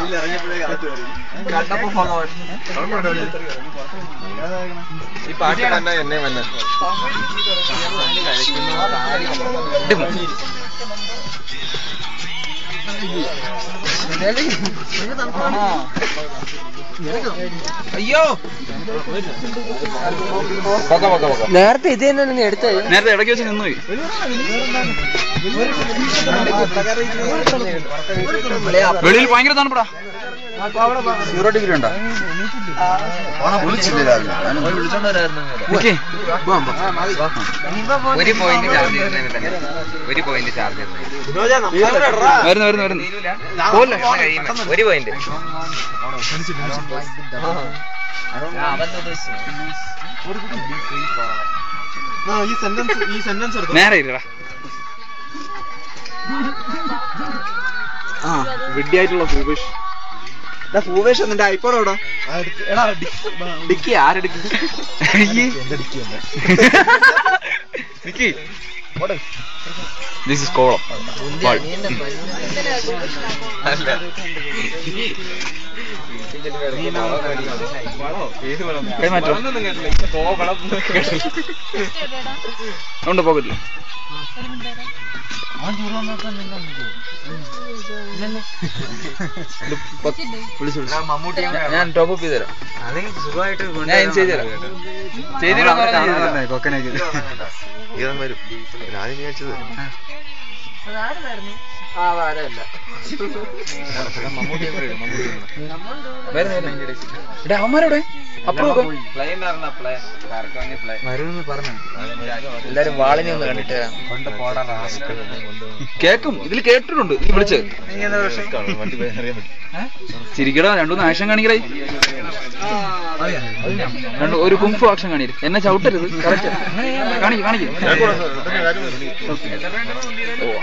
കണ്ടപ്പോ ഭഗവാൻ ഈ പാട്ട് തന്നെ എന്നെ വന്നെ അയ്യോ നേരത്തെ ഇത് തന്നെ എടുത്തത് നേരത്തെ ഇടയ്ക്ക് വെച്ച് നിന്നുപോയി വെളിയിൽ ഭയങ്കര തണുപ്പടാ സീറോ ഡിഗ്രി ഉണ്ടോ വിളിച്ചില്ല രാവിലെ ഞാൻ വിളിച്ചോണ്ട് വരായിരുന്നു നിക്കേ. ഒരു പോയിന്റ് ചാർജ് ചെയ്യുന്നതിന് തന്നെ ഒരു പോയിന്റ് ചാർജ് വരുന്നു വരുന്നു വരുന്നു പോലെ ഒരു പോയിന്റ് ഈ സെന്റൻസ് ഈ സെന്റൻസ് എടുത്തു നേരെ ഇല്ലടാ ആ വിഡ്ഢിയായിട്ടുള്ള ഭൂപേഷ് ഭൂപേഷ് നിന്റെ ഐപ്പോഡ് എവിടെ എടാ ഡിക്കി ആരെടുക്കി നിക്കി ദിസ് ഇസ് കോളം കൈമാറ്റോ ഉണ്ട് പോകത്തില്ല ഞാൻ ടോപ്പ് അപ്പ് ചെയ്തുതരാം ഞാൻ ഇനി ചെയ്തുതരാം ചെയ്തുതരാം ഇതം വരും ഞാൻ വിചാരിച്ചത് അവന്മാരോടെ അപ്പുറം എല്ലാരും വാളിനെ ഒന്ന് കണ്ടിട്ട് കേക്കും ഇതിൽ കേട്ടിട്ടുണ്ട് നീ വിളിച്ച് ചിരിക്കടാ രണ്ടുമൂന്ന് ആക്ഷൻ കാണിക്കടേ രണ്ട് ഒരു കുംഫു ആക്ഷൻ കാണിയത് എന്നെ ചവിട്ടരുത് കറക്റ്റ് കാണിക്ക് കാണിക്ക് ഓ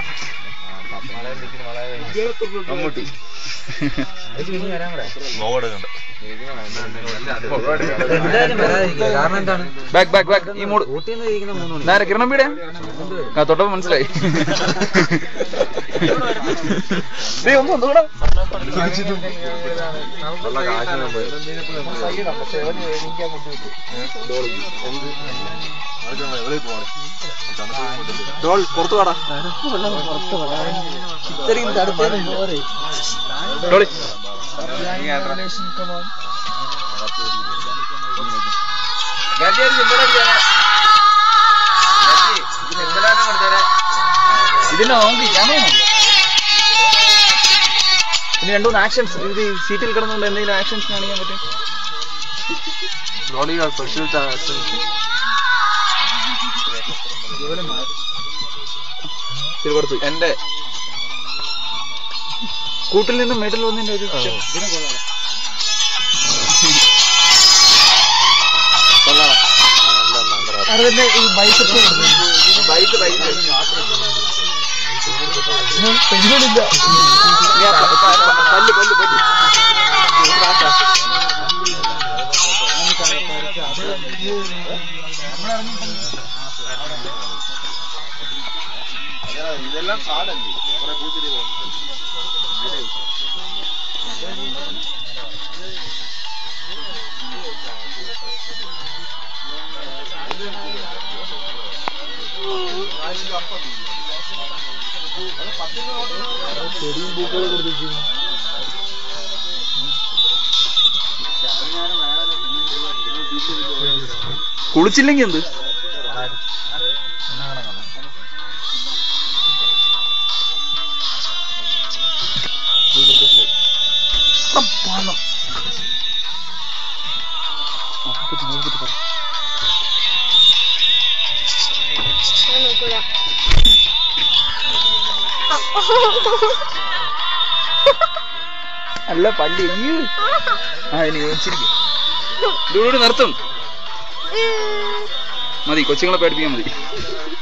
മമ്മൂട്ടി കാരണം എന്താണ് ബാക്ക് ബാക്ക് ബാക്ക് ഈ മൂട് നേരെ കിരണം വീടെ ആ തൊട്ടപ്പോ മനസ്സിലായി ദേ, ഒന്ന് ഒന്നുകൂടെ ഡോൾ പുറത്തു പാടാ ഇത്രയും തടുത്തേനും പോരെ ഡോളി ഇതിന്റെ നോക്കി ക്യാമറ ഇനി രണ്ടുമൂന്ന് ആക്ഷൻസ് ഇത് സീറ്റിൽ കിടന്നുകൊണ്ട് എന്തെങ്കിലും ആക്ഷൻസ് കാണിക്കാൻ പറ്റും സ്പെഷ്യൽ തിരുവടുത്ത് എന്റെ കൂട്ടിൽ നിന്നും മേട്ടിൽ വന്നതിന്റെ ഒരു അതിന്റെ ഈ ബൈസെപ്സ് ബൈക്ക് ബൈക്ക് പെണ്ണുകളില്ല പല്ല് പല്ല് പല്ല് ഇതെല്ലാം സാധല്ലേ കുറെ പൂച്ചെടി കുളിച്ചില്ലെങ്കിൽ എന്ത് അല്ല പല്ലി അയ്യോ ആ ഇനി ചിരിക്കും ഇവിടെ നിർത്തും മതി കൊച്ചുങ്ങളെ പേടിപ്പിക്കാൻ മതി